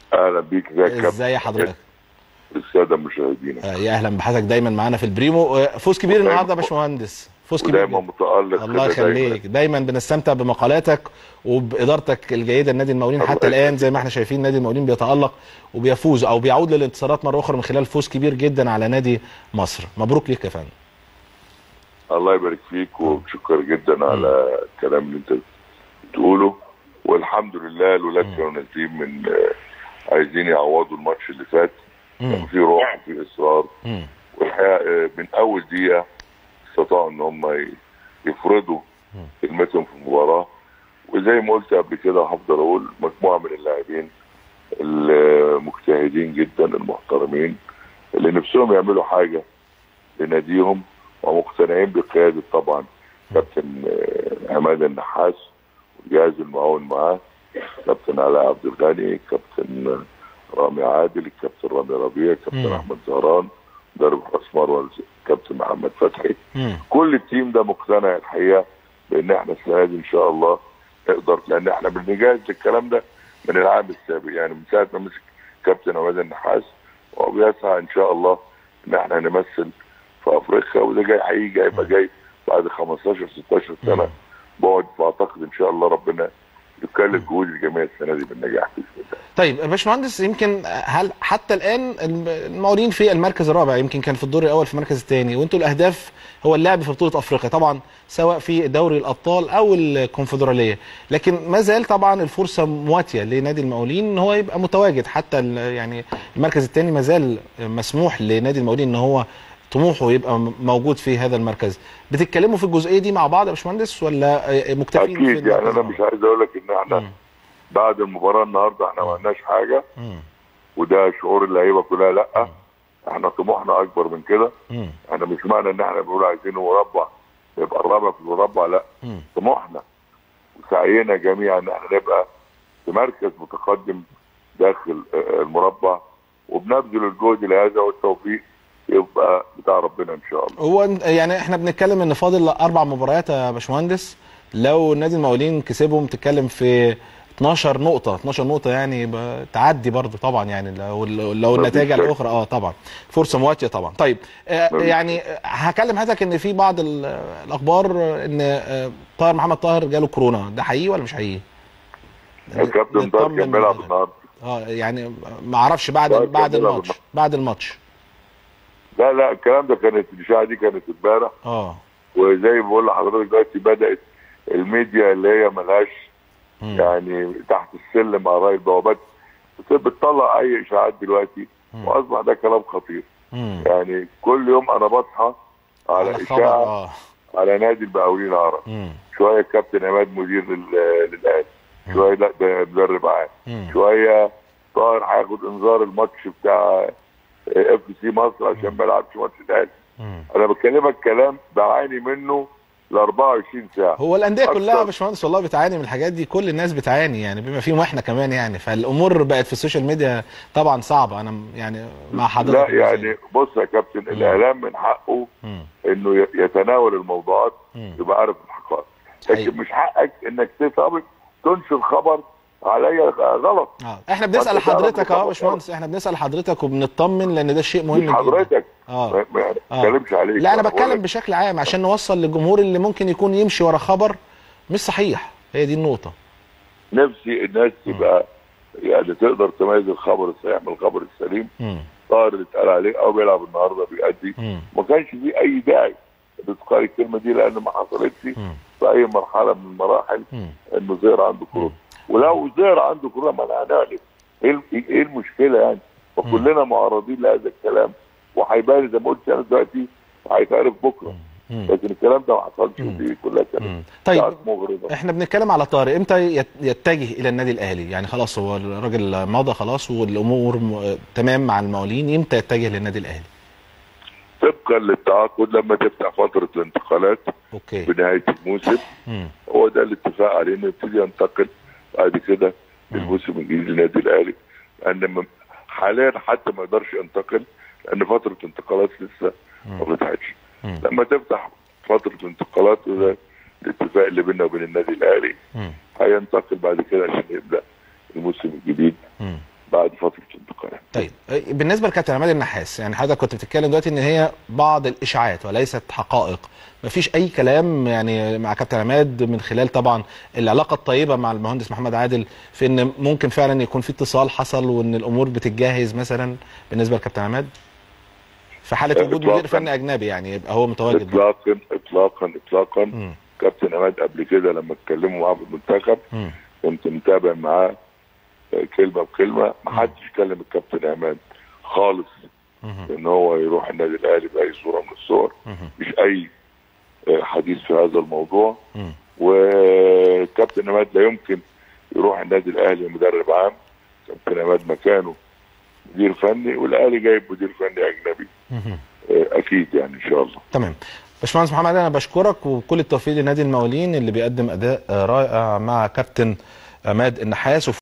اهلا بيك ازيك يا كابتن ازاي حضرتك الساده المشاهدين آه، يا اهلا بحضرتك دايما معانا في البريمو آه، فوز كبير ودايما- النهارده يا باشمهندس فوز كبير ودايما جداً. متالق الله كده دايماً. يخليك دايما بنستمتع بمقالاتك وبادارتك الجيده لنادي المقاولين الله حتى الان يخليك. زي ما احنا شايفين نادي المقاولين بيتالق وبيفوز او بيعود للانتصارات مره اخرى من خلال فوز كبير جدا على نادي مصر مبروك ليك يا فندم الله يبارك فيك وشكر جدا على الكلام اللي انت بتقوله والحمد لله الولاد كانوا نازلين من آه، عايزين يعوضوا الماتش اللي فات كان في روح وفي اصرار مم. والحقيقه آه، من اول دقيقه استطاعوا ان هم ي- يفرضوا كلمتهم في المباراه وزي ما قلت قبل كده هفضل اقول مجموعه من اللاعبين المجتهدين جدا المحترمين اللي نفسهم يعملوا حاجه لناديهم ومقتنعين بقياده طبعا كابتن آه، عماد النحاس والجهاز المعاون معاه كابتن علاء عبد الغني كابتن آه، رامي عادل الكابتن رامي ربيع كابتن مم. احمد زهران مدرب حراس مرمى كابتن محمد فتحي مم. كل التيم ده مقتنع الحقيقه بان احنا السنه دي ان شاء الله نقدر لان احنا بنجهز الكلام ده من العام السابق يعني من ساعه ما مسك كابتن عماد النحاس وبيسعى ان شاء الله ان احنا نمثل في افريقيا وده جاي هيجي هيبقى جاي بعد 15 16 سنه بقعد بعتقد ان شاء الله ربنا يكلف جهود الجميع السنه دي بالنجاح باذن الله طيب يا باشمهندس يمكن هل حتى الان المقاولين في المركز الرابع يمكن كان في الدور الاول في المركز الثاني وانتوا الاهداف هو اللعب في بطوله افريقيا طبعا سواء في دوري الابطال او الكونفدراليه لكن ما زال طبعا الفرصه مواتيه لنادي المقاولين ان هو يبقى متواجد حتى ال- يعني المركز الثاني ما زال مسموح لنادي المقاولين ان هو طموحه يبقى م- موجود في هذا المركز بتتكلموا في الجزئيه دي مع بعض يا باشمهندس ولا مكتفين اكيد في يعني المركز انا مش عايز اقول لك ان احنا مم. بعد المباراه النهارده احنا ما عملناش حاجه مم. وده شعور اللعيبه كلها لا احنا طموحنا اكبر من كده مم. احنا مش معنى ان احنا بنقول عايزين مربع يبقى الرابع في المربع لا مم. طموحنا وسعينا جميعا ان احنا نبقى في مركز متقدم داخل آه، المربع وبنبذل الجهد لهذا والتوفيق يبقى بتاع ربنا ان شاء الله هو يعني احنا بنتكلم ان فاضل اربع مباريات يا باشمهندس لو نادي المقاولين كسبهم تتكلم في 12 نقطة 12 نقطة يعني ب- تعدي برضه طبعا يعني لو لو مفيش النتائج شك. الأخرى اه طبعا فرصة مواتية طبعا طيب آه مفيش يعني هكلم حضرتك ان في بعض ال- الأخبار ان آه طاهر محمد طاهر جاله كورونا ده حقيقي ولا مش حقيقي؟ الكابتن طارق نطمن كان بيلعب النهارده اه يعني ما اعرفش بعد طاهر كان بعد بيلعب الماتش النهاردة. بعد الماتش لا لا الكلام ده كانت الاشاعه دي كانت امبارح اه وزي ما بقول لحضرتك دلوقتي بدات الميديا اللي هي ملهاش مم. يعني تحت السلم على راي البوابات بت- بتطلع اي اشاعات دلوقتي واصبح ده كلام خطير مم. يعني كل يوم انا بصحى على على خبر اشاعه اه على نادي المقاولين العرب مم. شويه كابتن عماد مدير لل- للاهلي شويه لا ده مدرب عام مم. شويه طاهر هياخد انذار الماتش بتاع اف سي مصر عشان ما يلعبش ماتش الاهلي مم. انا بكلمك كلام بعاني منه ل 24 ساعه هو الانديه كلها أكتر. يا باشمهندس والله بتعاني من الحاجات دي كل الناس بتعاني يعني بما فيهم احنا كمان يعني فالامور بقت في السوشيال ميديا طبعا صعبه انا م- يعني مع حضرتك لا في الجزئية يعني بص يا كابتن الاعلام من حقه مم. انه ي- يتناول الموضوعات مم. يبقى عارف الحقائق صحيح. لكن مش حقك انك تطابق تنشر خبر عليا غلط اه احنا بنسال وأنت تعرف حضرتك اهو يا الخبر. باشمهندس احنا بنسال حضرتك وبنطمن لان ده شيء مهم مش جدا حضرتك اه ما ما آه. اتكلمش عليك لا انا بقول بتكلم لك بشكل عام عشان نوصل للجمهور اللي ممكن يكون يمشي ورا خبر مش صحيح هي دي النقطه نفسي الناس تبقى يعني تقدر تميز الخبر الصحيح من الخبر السليم مم. طاهر اللي اتقال عليه او بيلعب النهارده بيأدي مم. ما كانش في اي داعي لتقال الكلمه دي لان ما حصلتش مم. في اي مرحله من المراحل مم. انه ظهر عنده كورونا ولو ظهر عنده كورونا ما انا هنعرف ايه ال- ايه المشكله يعني وكلنا معرضين لهذا الكلام وهيبان زي ما قلت انا دلوقتي هيتعرف بكره مم. لكن الكلام ده ما حصلش ودي كلها مم. كانت طيب ساعات مغرضه احنا بنتكلم على طارق امتى يت- يتجه الى النادي الاهلي يعني خلاص هو الراجل مضى خلاص والامور م... تمام مع المقاولين امتى يتجه للنادي الاهلي طبقا للتعاقد لما تفتح فتره الانتقالات اوكي بنهايه الموسم مم. هو ده الاتفاق عليه انه يبتدي ينتقل بعد كده للموسم الجديد للنادي الاهلي لان م- حاليا حتى ما يقدرش ينتقل لان فتره انتقالات لسه ما فتحتش مم. لما تفتح فتره انتقالات وده الاتفاق اللي بيننا وبين النادي الاهلي مم. هينتقل بعد كده عشان يبدا الموسم الجديد مم. بعد طيب بالنسبه لكابتن عماد النحاس يعني حضرتك كنت بتتكلم دلوقتي ان هي بعض الاشاعات وليست حقائق مفيش اي كلام يعني مع كابتن عماد من خلال طبعا العلاقه الطيبه مع المهندس محمد عادل في ان ممكن فعلا يكون في اتصال حصل وان الامور بتتجهز مثلا بالنسبه لكابتن عماد في حاله وجود إطلاقاً. مدير فني اجنبي يعني يبقى هو متواجد اطلاقا اطلاقا اطلاقا مم. كابتن عماد قبل كده لما اتكلموا معاه في المنتخب مم. كنت متابع معاه آه، كلمه بكلمه ما حدش كلم الكابتن عماد خالص مم. ان هو يروح النادي الاهلي باي صوره من الصور مم. مش اي آه، حديث في هذا الموضوع مم. وكابتن عماد لا يمكن يروح النادي الاهلي مدرب عام كابتن عماد مكانه مدير فني والاهلي جايب مدير فني اجنبي مم. آه، اكيد يعني ان شاء الله تمام باشمهندس محمد انا بشكرك وكل التوفيق لنادي المقاولين اللي بيقدم اداء آه، رائع مع كابتن عماد النحاس